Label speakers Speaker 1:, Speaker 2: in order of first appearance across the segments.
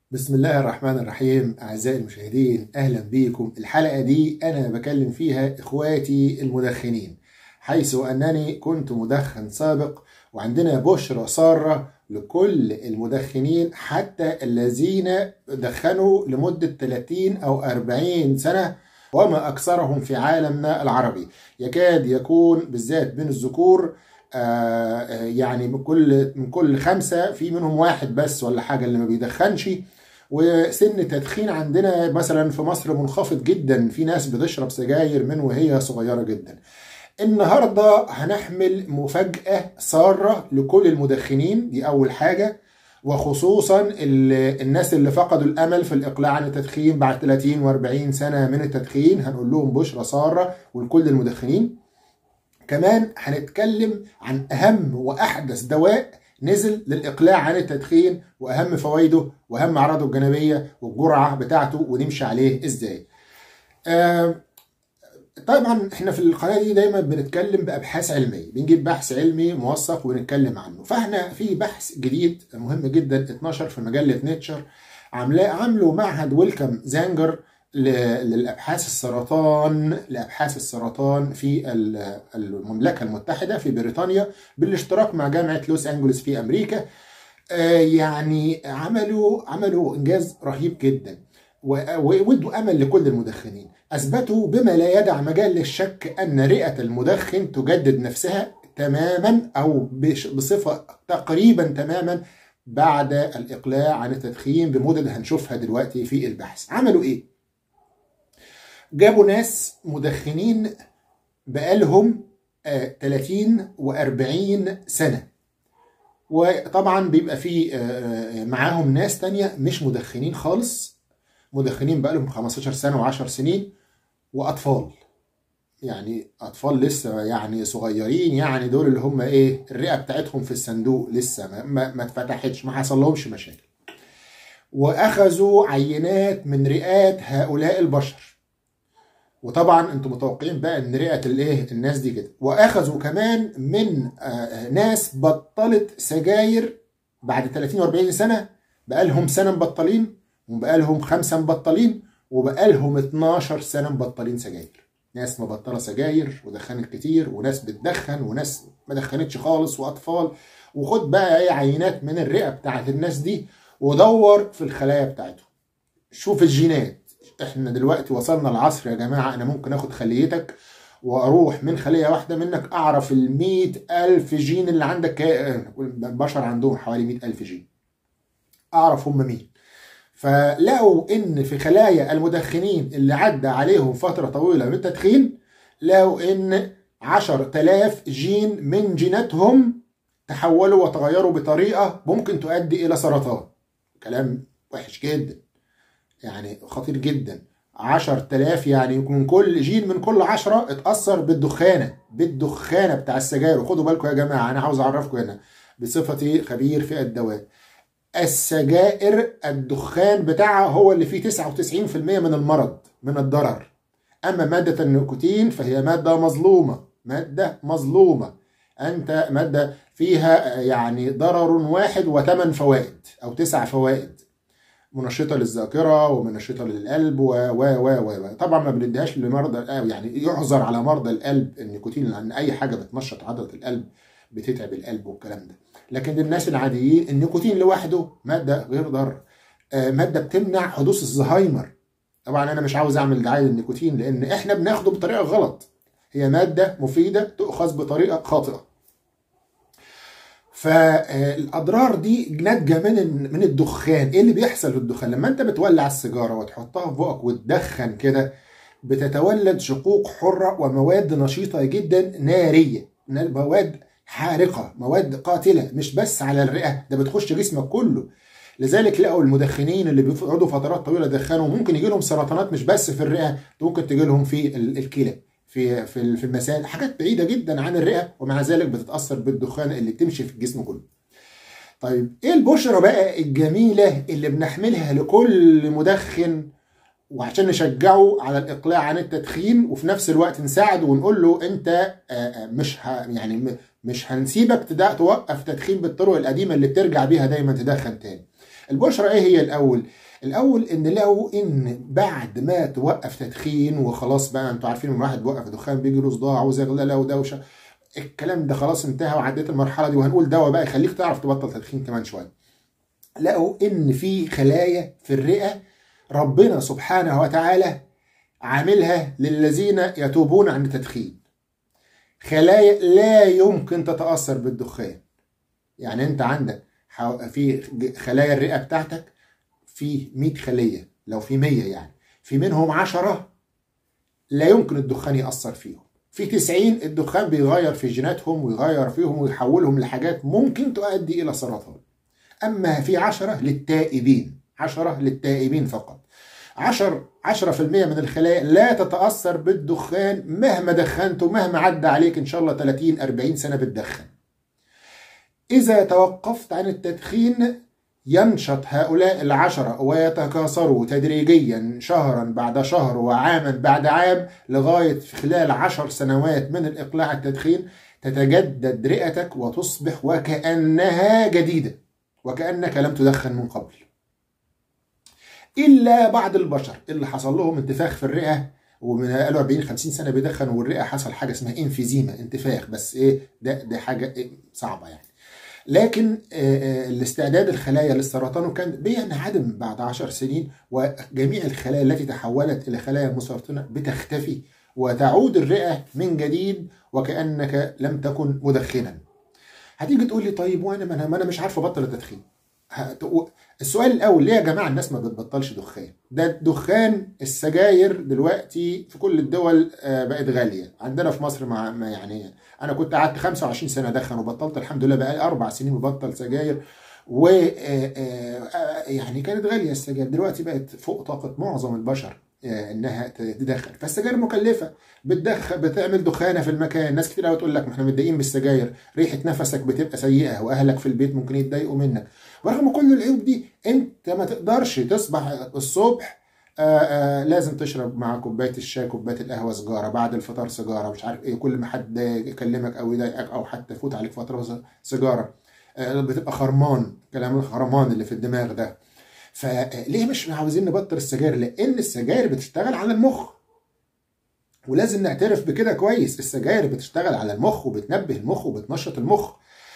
Speaker 1: بسم الله الرحمن الرحيم أعزائي المشاهدين أهلا بيكم الحلقة دي أنا بكلم فيها إخواتي المدخنين حيث أنني كنت مدخن سابق وعندنا بشرى سارة لكل المدخنين حتى الذين دخنوا لمدة 30 أو 40 سنة وما أكثرهم في عالمنا العربي يكاد يكون بالذات بين الذكور آه يعني من كل من كل خمسة في منهم واحد بس ولا حاجة اللي ما بيدخنش وسن التدخين عندنا مثلا في مصر منخفض جدا في ناس بتشرب سجاير من وهي صغيرة جدا النهاردة هنحمل مفاجأة سارة لكل المدخنين دي أول حاجة وخصوصا الناس اللي فقدوا الامل في الاقلاع عن التدخين بعد 30 و40 سنه من التدخين هنقول لهم بشرى ساره ولكل المدخنين كمان هنتكلم عن اهم واحدث دواء نزل للاقلاع عن التدخين واهم فوائده واهم اعراضه الجانبيه والجرعه بتاعته ونمشي عليه ازاي آه طبعا احنا في القناه دي دايما بنتكلم بابحاث علميه بنجيب بحث علمي موثق ونتكلم عنه فاحنا في بحث جديد مهم جدا اتنشر في مجله نيتشر عاملاه عامله معهد ويلكم زانجر للابحاث السرطان لابحاث السرطان في المملكه المتحده في بريطانيا بالاشتراك مع جامعه لوس انجلوس في امريكا يعني عملوا عملوا انجاز رهيب جدا وودوا امل لكل المدخنين اثبتوا بما لا يدع مجال للشك ان رئه المدخن تجدد نفسها تماما او بصفه تقريبا تماما بعد الاقلاع عن التدخين بمدد هنشوفها دلوقتي في البحث عملوا ايه جابوا ناس مدخنين بقالهم 30 و40 سنه وطبعا بيبقى في معاهم ناس تانية مش مدخنين خالص مدخنين بقالهم 15 سنة و10 سنين وأطفال يعني أطفال لسه يعني صغيرين يعني دول اللي هم إيه الرئة بتاعتهم في الصندوق لسه ما, ما, ما اتفتحتش ما حصل لهمش مشاكل وأخذوا عينات من رئات هؤلاء البشر وطبعا انتم متوقعين بقى ان رئه الايه الناس دي كده واخذوا كمان من ناس بطلت سجاير بعد 30 و40 سنه بقالهم سنه مبطلين وبقالهم خمسة مبطلين وبقالهم 12 سنة مبطلين سجاير ناس مبطلة سجاير ودخنت كتير وناس بتدخن وناس ما دخنتش خالص وأطفال وخد بقى أي عينات من الرئة بتاعت الناس دي ودور في الخلايا بتاعتهم شوف الجينات احنا دلوقتي وصلنا العصر يا جماعة أنا ممكن أخد خليتك واروح من خليه واحده منك اعرف ال ألف جين اللي عندك البشر عندهم حوالي ألف جين اعرف هم مين فلقوا ان في خلايا المدخنين اللي عدى عليهم فتره طويله من التدخين لقوا ان 10000 جين من جيناتهم تحولوا وتغيروا بطريقه ممكن تؤدي الى سرطان كلام وحش جدا يعني خطير جدا 10000 يعني يكون كل جين من كل 10 اتأثر بالدخانة بالدخانة بتاع السجاير وخدوا بالكم يا جماعة أنا عاوز أعرفكم هنا بصفتي خبير في الدواء السجائر الدخان بتاعها هو اللي فيه 99% من المرض من الضرر أما مادة النيكوتين فهي مادة مظلومة مادة مظلومة أنت مادة فيها يعني ضرر واحد وثمان فوائد أو تسع فوائد منشطة للذاكرة ومنشطة للقلب و و و و طبعا ما بنديهاش لمرضى يعني يعذر على مرضى القلب النيكوتين لأن أي حاجة بتنشط عضلة القلب بتتعب القلب والكلام ده لكن الناس العاديين النيكوتين لوحده ماده غير ضار ماده بتمنع حدوث الزهايمر طبعا انا مش عاوز اعمل دعايه للنيكوتين لان احنا بناخده بطريقه غلط هي ماده مفيده تؤخذ بطريقه خاطئه فالاضرار دي ناتجه من من الدخان ايه اللي بيحصل في الدخان لما انت بتولع السيجاره وتحطها في بقك وتدخن كده بتتولد شقوق حره ومواد نشيطه جدا ناريه مواد حارقه مواد قاتله مش بس على الرئه ده بتخش جسمك كله لذلك لقوا المدخنين اللي بيقعدوا فترات طويله يدخنوا ممكن يجي لهم سرطانات مش بس في الرئه ممكن تجي لهم في الكلى في في في المثانه حاجات بعيده جدا عن الرئه ومع ذلك بتتاثر بالدخان اللي بتمشي في الجسم كله طيب ايه البشرة بقى الجميله اللي بنحملها لكل مدخن وعشان نشجعه على الاقلاع عن التدخين وفي نفس الوقت نساعده ونقول له انت مش يعني مش هنسيبك توقف تدخين بالطرق القديمه اللي بترجع بيها دايما تدخن تاني البشرى ايه هي الاول الاول ان لو ان بعد ما توقف تدخين وخلاص بقى انتوا عارفين ان الواحد بيوقف دخان بيجي له صداع وزغلله ودوشه الكلام ده خلاص انتهى وعديت المرحله دي وهنقول دواء بقى يخليك تعرف تبطل تدخين كمان شويه لقوا ان في خلايا في الرئه ربنا سبحانه وتعالى عاملها للذين يتوبون عن التدخين خلايا لا يمكن تتاثر بالدخان يعني انت عندك في خلايا الرئه بتاعتك في 100 خليه لو في 100 يعني في منهم 10 لا يمكن الدخان ياثر فيهم في 90 الدخان بيغير في جيناتهم ويغير فيهم ويحولهم لحاجات ممكن تؤدي الى سرطان اما في 10 للتائبين 10 للتائبين فقط 10 10% من الخلايا لا تتاثر بالدخان مهما دخنته مهما عدى عليك ان شاء الله 30 40 سنه بتدخن اذا توقفت عن التدخين ينشط هؤلاء العشرة ويتكاثروا تدريجيا شهرا بعد شهر وعاما بعد عام لغاية في خلال عشر سنوات من الإقلاع التدخين تتجدد رئتك وتصبح وكأنها جديدة وكأنك لم تدخن من قبل إلا بعض البشر اللي حصل لهم انتفاخ في الرئة ومن قالوا 40 50 سنه بيدخن والرئه حصل حاجه اسمها انفيزيما انتفاخ بس ايه ده ده حاجه إيه صعبه يعني لكن الاستعداد الخلايا للسرطان كان بينعدم بعد عشر سنين وجميع الخلايا التي تحولت إلى خلايا مسرطنة بتختفي وتعود الرئة من جديد وكأنك لم تكن مدخنا هتيجي تقول لي طيب وانا ما انا مش عارف ابطل التدخين السؤال الاول ليه يا جماعه الناس ما بتبطلش دخان ده دخان السجاير دلوقتي في كل الدول بقت غاليه عندنا في مصر مع يعني انا كنت قعدت 25 سنه ادخن وبطلت الحمد لله بقالي اربع سنين مبطل سجاير و يعني كانت غاليه السجاير دلوقتي بقت فوق طاقه معظم البشر انها تدخن فالسجاير مكلفه بتدخل بتعمل دخانه في المكان ناس كتير قوي تقول لك ما احنا متضايقين بالسجاير ريحه نفسك بتبقى سيئه واهلك في البيت ممكن يتضايقوا منك ورغم كل العيوب دي انت ما تقدرش تصبح الصبح آآ آآ لازم تشرب مع كوبايه الشاي كوبايه القهوه سيجاره بعد الفطار سيجاره مش عارف ايه كل ما حد يكلمك او يضايقك او حتى يفوت عليك فتره سيجاره بتبقى خرمان كلام الخرمان اللي في الدماغ ده فليه مش عاوزين نبطل السجاير لان السجاير بتشتغل على المخ ولازم نعترف بكده كويس السجاير بتشتغل على المخ وبتنبه المخ وبتنشط المخ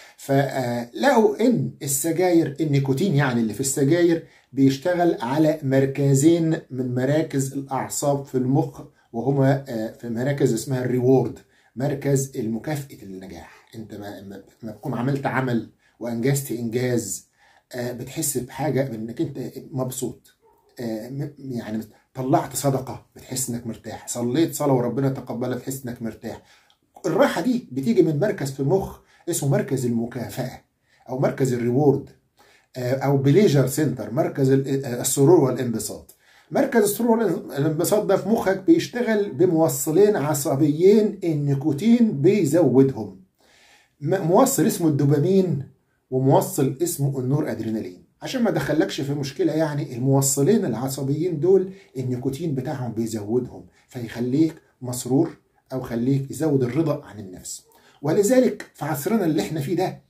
Speaker 1: فلقوا ان السجاير النيكوتين يعني اللي في السجاير بيشتغل على مركزين من مراكز الاعصاب في المخ وهما في مراكز اسمها الريورد مركز المكافئه النجاح انت ما تكون عملت عمل وانجزت انجاز بتحس بحاجه انك انت مبسوط يعني طلعت صدقه بتحس انك مرتاح صليت صلاه وربنا تقبلها تحس انك مرتاح الراحه دي بتيجي من مركز في المخ اسمه مركز المكافاه او مركز الريورد او بليجر سنتر مركز السرور والانبساط مركز السرور والانبساط ده في مخك بيشتغل بموصلين عصبيين النيكوتين بيزودهم موصل اسمه الدوبامين وموصل اسمه النور ادرينالين عشان ما دخلكش في مشكله يعني الموصلين العصبيين دول النيكوتين بتاعهم بيزودهم فيخليك مسرور او خليك يزود الرضا عن النفس ولذلك في عصرنا اللي احنا فيه ده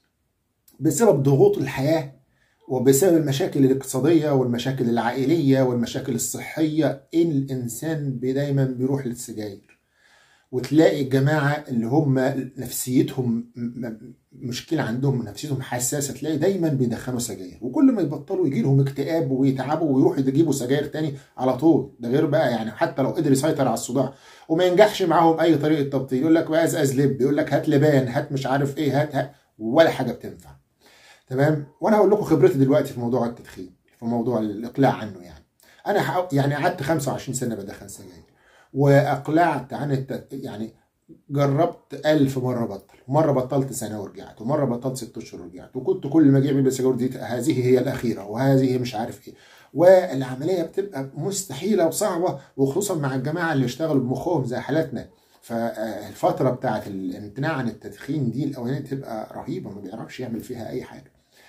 Speaker 1: بسبب ضغوط الحياه وبسبب المشاكل الاقتصاديه والمشاكل العائليه والمشاكل الصحيه الانسان دايما بيروح للسجاير وتلاقي الجماعه اللي هم نفسيتهم مشكله عندهم نفسيتهم حساسه تلاقي دايما بيدخنوا سجاير وكل ما يبطلوا يجي لهم اكتئاب ويتعبوا ويروحوا يجيبوا سجاير تاني على طول ده غير بقى يعني حتى لو قدر يسيطر على الصداع وما ينجحش معاهم اي طريقه تبطيل يقول لك بقى ازاز لب يقول لك هات لبان هات مش عارف ايه هات, هات ولا حاجه بتنفع تمام وانا هقول لكم خبرتي دلوقتي في موضوع التدخين في موضوع الاقلاع عنه يعني انا يعني قعدت 25 سنه بدخن سجاير واقلعت عن الت... يعني جربت ألف مرة بطل مرة بطلت سنة ورجعت ومرة بطلت ست أشهر ورجعت وكنت كل ما أجي أعمل سجاير دي هذه هي الأخيرة وهذه مش عارف إيه والعملية بتبقى مستحيلة وصعبة وخصوصا مع الجماعة اللي اشتغلوا بمخهم زي حالاتنا فالفترة بتاعت الامتناع عن التدخين دي الأولانية تبقى رهيبة ما بيعرفش يعمل فيها أي حاجة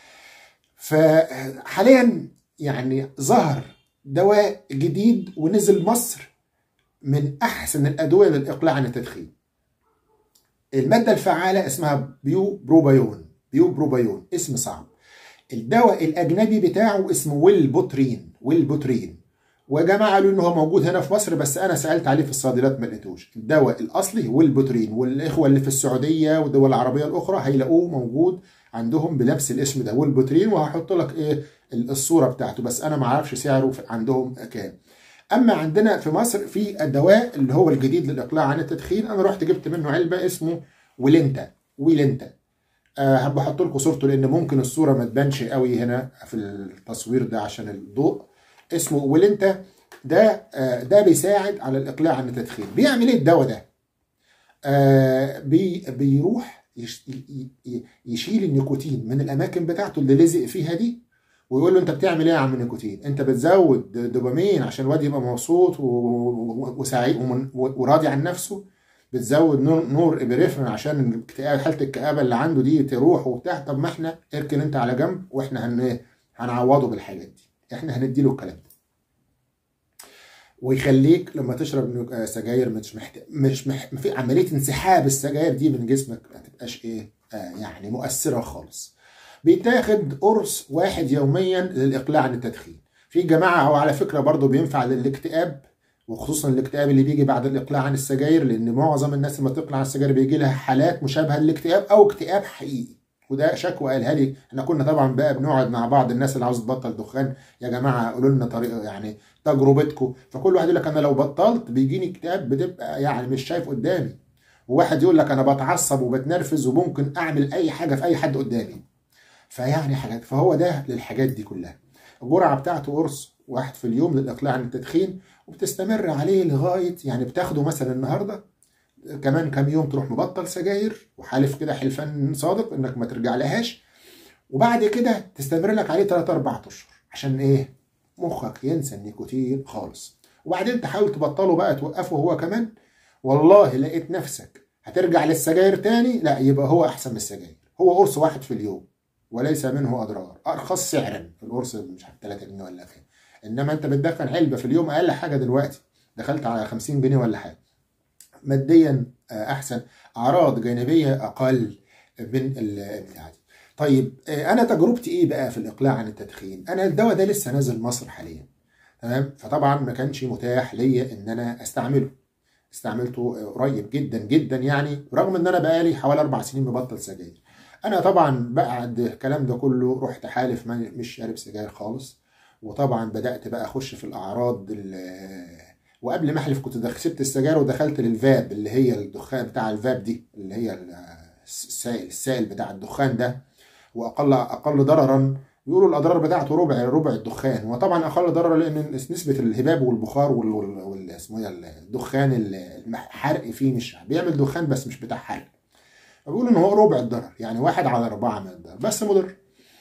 Speaker 1: فحاليا يعني ظهر دواء جديد ونزل مصر من احسن الادويه للاقلاع عن التدخين الماده الفعاله اسمها بيو بروبايون بيو بروبايون اسم صعب الدواء الاجنبي بتاعه اسمه ويلبوترين ويلبوترين ويا جماعه قالوا ان هو موجود هنا في مصر بس انا سالت عليه في الصيدليات ما لقيتوش الدواء الاصلي ويلبوترين والاخوه اللي في السعوديه والدول العربيه الاخرى هيلاقوه موجود عندهم بنفس الاسم ده ويلبوترين وهحط لك ايه الصوره بتاعته بس انا ما اعرفش سعره عندهم كام اما عندنا في مصر في الدواء اللي هو الجديد للاقلاع عن التدخين انا رحت جبت منه علبه اسمه ويلنتا ويلنتا أه بحط لكم صورته لان ممكن الصوره ما تبانش قوي هنا في التصوير ده عشان الضوء اسمه ويلنتا ده أه ده بيساعد على الاقلاع عن التدخين بيعمل ايه الدواء ده أه بي بيروح يشيل النيكوتين من الاماكن بتاعته اللي لزق فيها دي ويقول له انت بتعمل ايه يا عم نيكوتين انت بتزود دوبامين عشان الواد يبقى مبسوط وسعيد وراضي عن نفسه بتزود نور, نور ابريفرين عشان الاكتئاب حاله الكآبه اللي عنده دي تروح وبتاع طب ما احنا اركن انت على جنب واحنا هن هنعوضه بالحاجات دي احنا هنديله الكلام ده ويخليك لما تشرب سجاير مش محتاج مش مح... في عمليه انسحاب السجاير دي من جسمك ما تبقاش ايه آه يعني مؤثره خالص بيتاخد قرص واحد يوميا للاقلاع عن التدخين في جماعه هو على فكره برضه بينفع للاكتئاب وخصوصا الاكتئاب اللي بيجي بعد الاقلاع عن السجاير لان معظم الناس لما تقلع عن السجاير بيجي لها حالات مشابهه للاكتئاب او اكتئاب حقيقي وده شكوى قالها لي احنا كنا طبعا بقى بنقعد مع بعض الناس اللي عاوز تبطل دخان يا جماعه قولوا لنا طريقه يعني تجربتكم فكل واحد يقول لك انا لو بطلت بيجيني اكتئاب بتبقى يعني مش شايف قدامي وواحد يقول لك انا بتعصب وبتنرفز وممكن اعمل اي حاجه في اي حد قدامي فيعني حاجات فهو ده للحاجات دي كلها الجرعه بتاعته قرص واحد في اليوم للاقلاع عن التدخين وبتستمر عليه لغايه يعني بتاخده مثلا النهارده كمان كام يوم تروح مبطل سجاير وحالف كده حلفان صادق انك ما ترجع لهاش وبعد كده تستمر لك عليه 3 4 اشهر عشان ايه مخك ينسى النيكوتين خالص وبعدين تحاول تبطله بقى توقفه هو كمان والله لقيت نفسك هترجع للسجاير تاني لا يبقى هو احسن من السجاير هو قرص واحد في اليوم وليس منه اضرار ارخص سعرا القرص مش عارف 3 جنيه ولا كام انما انت بتدخن علبه في اليوم اقل حاجه دلوقتي دخلت على 50 جنيه ولا حاجه ماديا احسن اعراض جانبيه اقل من البتاع دي طيب انا تجربتي ايه بقى في الاقلاع عن التدخين انا الدواء ده لسه نازل مصر حاليا تمام فطبعا ما كانش متاح ليا ان انا استعمله استعملته قريب جدا جدا يعني رغم ان انا بقالي حوالي اربع سنين مبطل سجاير انا طبعا بعد الكلام ده كله رحت حالف مش شارب سجاير خالص وطبعا بدات بقى اخش في الاعراض وقبل ما احلف كنت سبت السجاير ودخلت للفاب اللي هي الدخان بتاع الفاب دي اللي هي السائل السائل بتاع الدخان ده واقل اقل ضررا بيقولوا الاضرار بتاعته ربع ربع الدخان وطبعا اقل ضرر لان نسبه الهباب والبخار وال اسمه ايه الدخان الحرق فيه مش بيعمل دخان بس مش بتاع حرق فبيقولوا ان هو ربع الضرر يعني واحد على اربعه من الضرر بس مضر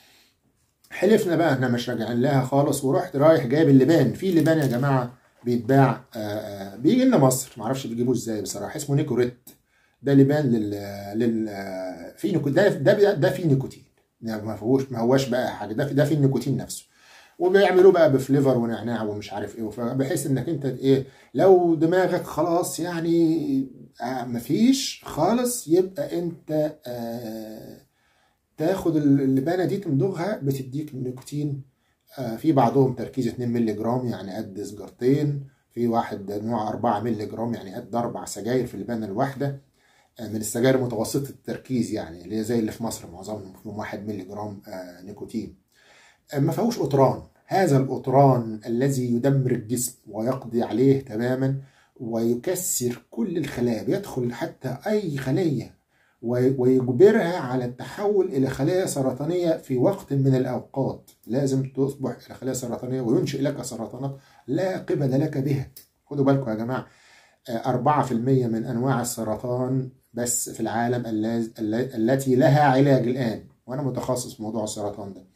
Speaker 1: حلفنا بقى احنا مش راجعين لها خالص ورحت رايح جايب اللبان في لبان يا جماعه بيتباع بيجي لنا مصر معرفش بيجيبوه ازاي بصراحه اسمه نيكوريت ده لبان لل لل في نيكو ده ده ده فيه نيكوتين ما فيهوش ما هواش بقى حاجه ده ده فيه النيكوتين نفسه وبيعملوه بقى بفليفر ونعناع ومش عارف ايه بحيث انك انت ايه لو دماغك خلاص يعني آه مفيش خالص يبقى انت آه تاخد اللبانه دي تمضغها بتديك النيكوتين آه في بعضهم تركيز 2 مللي جرام يعني قد سجارتين في واحد نوع 4 مللي جرام يعني قد اربع سجاير في اللبانه الواحده من السجاير متوسطه التركيز يعني اللي هي زي اللي في مصر معظمهم فيهم 1 مللي جرام نيكوتين ما فيهوش قطران هذا القطران الذي يدمر الجسم ويقضي عليه تماما ويكسر كل الخلايا بيدخل حتى اي خليه ويجبرها على التحول الى خلايا سرطانيه في وقت من الاوقات لازم تصبح الى خلايا سرطانيه وينشئ لك سرطانات لا قبل لك بها خدوا بالكم يا جماعه 4% من انواع السرطان بس في العالم التي لها علاج الان وانا متخصص في موضوع السرطان ده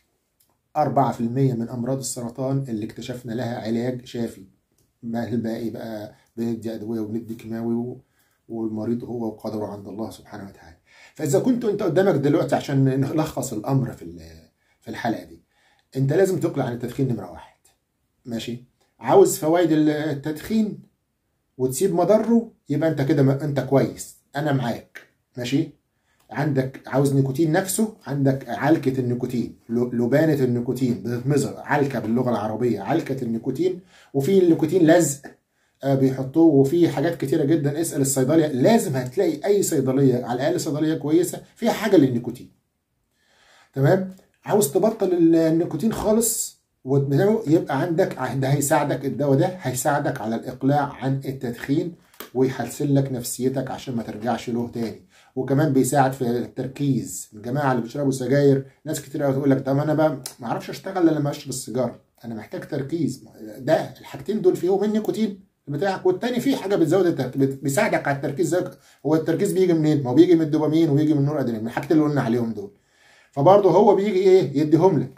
Speaker 1: 4% من امراض السرطان اللي اكتشفنا لها علاج شافي ما الباقي بقى بندي ادويه وبندي كيماوي والمريض هو وقدره عند الله سبحانه وتعالى فاذا كنت انت قدامك دلوقتي عشان نلخص الامر في في الحلقه دي انت لازم تقلع عن التدخين نمره واحد ماشي عاوز فوائد التدخين وتسيب مضره يبقى انت كده انت كويس انا معاك ماشي عندك عاوز نيكوتين نفسه عندك علكة النيكوتين ل- لبانة النيكوتين بتتمزغ علكة باللغة العربية علكة النيكوتين وفي النيكوتين لزق آه، بيحطوه وفي حاجات كتيرة جدا اسأل الصيدلية لازم هتلاقي أي صيدلية على الأقل صيدلية كويسة فيها حاجة للنيكوتين تمام عاوز تبطل ال- النيكوتين خالص وتبدأه يبقى عندك ده هيساعدك الدواء ده هيساعدك على الإقلاع عن التدخين ويحسن لك نفسيتك عشان ما ترجعش له تاني وكمان بيساعد في التركيز الجماعه اللي بيشربوا سجاير ناس كتير قوي تقول لك طب انا بقى ما اعرفش اشتغل الا لما اشرب السيجاره انا محتاج تركيز ده الحاجتين دول فيهم النيكوتين بتاعك والتاني فيه حاجه بتزود التركيز بيساعدك على التركيز زي هو التركيز بيجي منين؟ ما هو بيجي من الدوبامين وبيجي من النور ادرينالين من الحاجتين اللي قلنا عليهم دول فبرضه هو بيجي ايه يديهم لك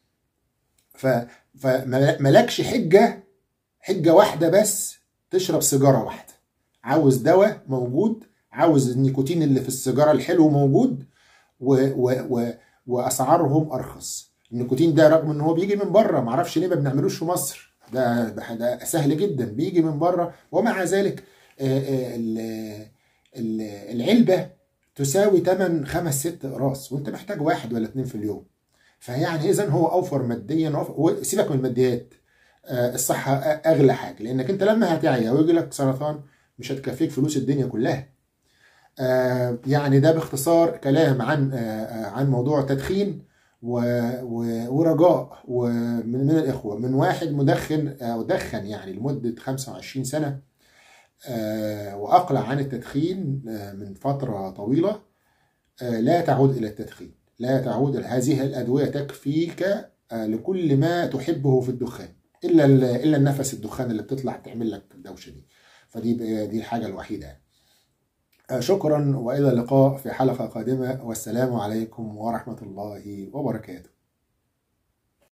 Speaker 1: ف فملكش حجه حجه واحده بس تشرب سيجاره واحده عاوز دواء موجود عاوز النيكوتين اللي في السيجاره الحلو موجود و و و واسعارهم ارخص النيكوتين ده رغم ان هو بيجي من بره معرفش ليه ما بنعملوش في مصر ده ده سهل جدا بيجي من بره ومع ذلك آه، آه، ال- ال- العلبه تساوي ثمن خمس ست اقراص وانت محتاج واحد ولا اتنين في اليوم فيعني اذا هو اوفر ماديا وأوفر- وسيبك من الماديات آه، الصحه اغلى حاجه لانك انت لما هتعيا ويجي لك سرطان مش هتكفيك فلوس الدنيا كلها آه، يعني ده باختصار كلام عن آه، آه، عن موضوع التدخين و- و- ورجاء ومن من الاخوه من واحد مدخن او دخن يعني لمده 25 سنه آه، واقلع عن التدخين آه، من فتره طويله آه، لا تعود الى التدخين لا تعود هذه الادويه تكفيك آه، لكل ما تحبه في الدخان الا ال- الا النفس الدخان اللي بتطلع تعمل لك الدوشه دي فدي دي الحاجه الوحيده يعني. آه، شكرا والى اللقاء في حلقه قادمه والسلام عليكم ورحمه الله وبركاته